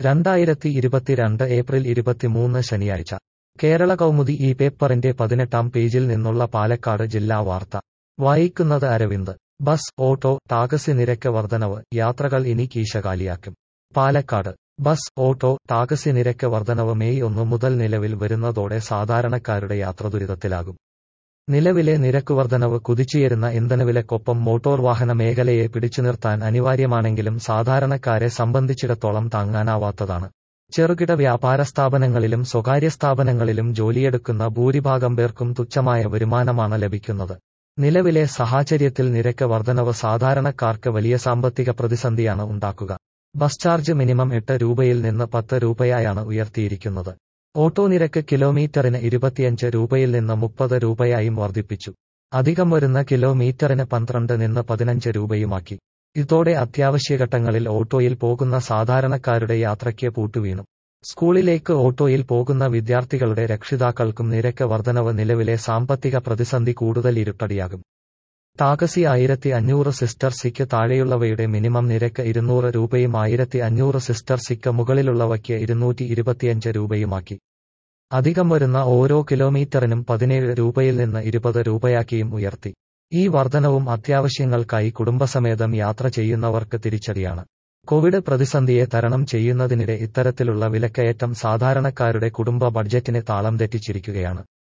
രണ്ടായിരത്തി ഇരുപത്തിരണ്ട് ഏപ്രിൽ ഇരുപത്തിമൂന്ന് ശനിയാഴ്ച കേരള കൗമുദി ഈ പേപ്പറിന്റെ പതിനെട്ടാം പേജിൽ നിന്നുള്ള പാലക്കാട് ജില്ലാ വാർത്ത വായിക്കുന്നത് അരവിന്ദ് ബസ് ഓട്ടോ ടാക്സി നിരക്ക് വർധനവ് യാത്രകൾ ഇനി കീശകാലിയാക്കും പാലക്കാട് ബസ് ഓട്ടോ ടാക്സി നിരക്ക് വർധനവ് മെയ് ഒന്ന് മുതൽ നിലവിൽ വരുന്നതോടെ സാധാരണക്കാരുടെ യാത്ര ദുരിതത്തിലാകും നിലവിലെ നിരക്കുവർധനവ് കുതിച്ചുയരുന്ന ഇന്ധനവിലക്കൊപ്പം മോട്ടോർ വാഹന മേഖലയെ പിടിച്ചുനിർത്താൻ അനിവാര്യമാണെങ്കിലും സാധാരണക്കാരെ സംബന്ധിച്ചിടത്തോളം താങ്ങാനാവാത്തതാണ് ചെറുകിട വ്യാപാര സ്ഥാപനങ്ങളിലും സ്വകാര്യ സ്ഥാപനങ്ങളിലും ജോലിയെടുക്കുന്ന ഭൂരിഭാഗം പേർക്കും തുച്ഛമായ വരുമാനമാണ് ലഭിക്കുന്നത് നിലവിലെ സാഹചര്യത്തിൽ നിരക്ക് വർധനവ് സാധാരണക്കാർക്ക് വലിയ സാമ്പത്തിക പ്രതിസന്ധിയാണ് ഉണ്ടാക്കുക ബസ് ചാർജ് മിനിമം എട്ട് രൂപയിൽ നിന്ന് പത്ത് രൂപയായാണ് ഉയർത്തിയിരിക്കുന്നത് ഓട്ടോ നിരക്ക് കിലോമീറ്ററിന് ഇരുപത്തിയഞ്ച് രൂപയിൽ നിന്ന് മുപ്പത് രൂപയായും വർദ്ധിപ്പിച്ചു അധികം വരുന്ന കിലോമീറ്ററിന് പന്ത്രണ്ട് നിന്ന് പതിനഞ്ച് രൂപയുമാക്കി ഇതോടെ അത്യാവശ്യഘട്ടങ്ങളിൽ ഓട്ടോയിൽ പോകുന്ന സാധാരണക്കാരുടെ യാത്രയ്ക്ക് പൂട്ടുവീണു സ്കൂളിലേക്ക് ഓട്ടോയിൽ പോകുന്ന വിദ്യാർത്ഥികളുടെ രക്ഷിതാക്കൾക്കും നിരക്ക് വർധനവ് നിലവിലെ സാമ്പത്തിക പ്രതിസന്ധി കൂടുതൽ ഇരുട്ടടിയാകും ടാക്സി ആയിരത്തി അഞ്ഞൂറ് സിസ്റ്റർ സിക്ക് താഴെയുള്ളവയുടെ മിനിമം നിരക്ക് ഇരുന്നൂറ് രൂപയും ആയിരത്തി അഞ്ഞൂറ് സിസ്റ്റർ സിക്ക് മുകളിലുള്ളവയ്ക്ക് ഇരുന്നൂറ്റി ഇരുപത്തിയഞ്ച് രൂപയുമാക്കി അധികം വരുന്ന ഓരോ കിലോമീറ്ററിനും പതിനേഴ് രൂപയിൽ നിന്ന് ഇരുപത് രൂപയാക്കിയും ഉയർത്തി ഈ വർധനവും അത്യാവശ്യങ്ങൾക്കായി കുടുംബസമേതം യാത്ര ചെയ്യുന്നവർക്ക് തിരിച്ചടിയാണ് കോവിഡ് പ്രതിസന്ധിയെ തരണം ചെയ്യുന്നതിനിടെ ഇത്തരത്തിലുള്ള വിലക്കയറ്റം സാധാരണക്കാരുടെ കുടുംബ ബഡ്ജറ്റിനെ താളം തെറ്റിച്ചിരിക്കുകയാണ്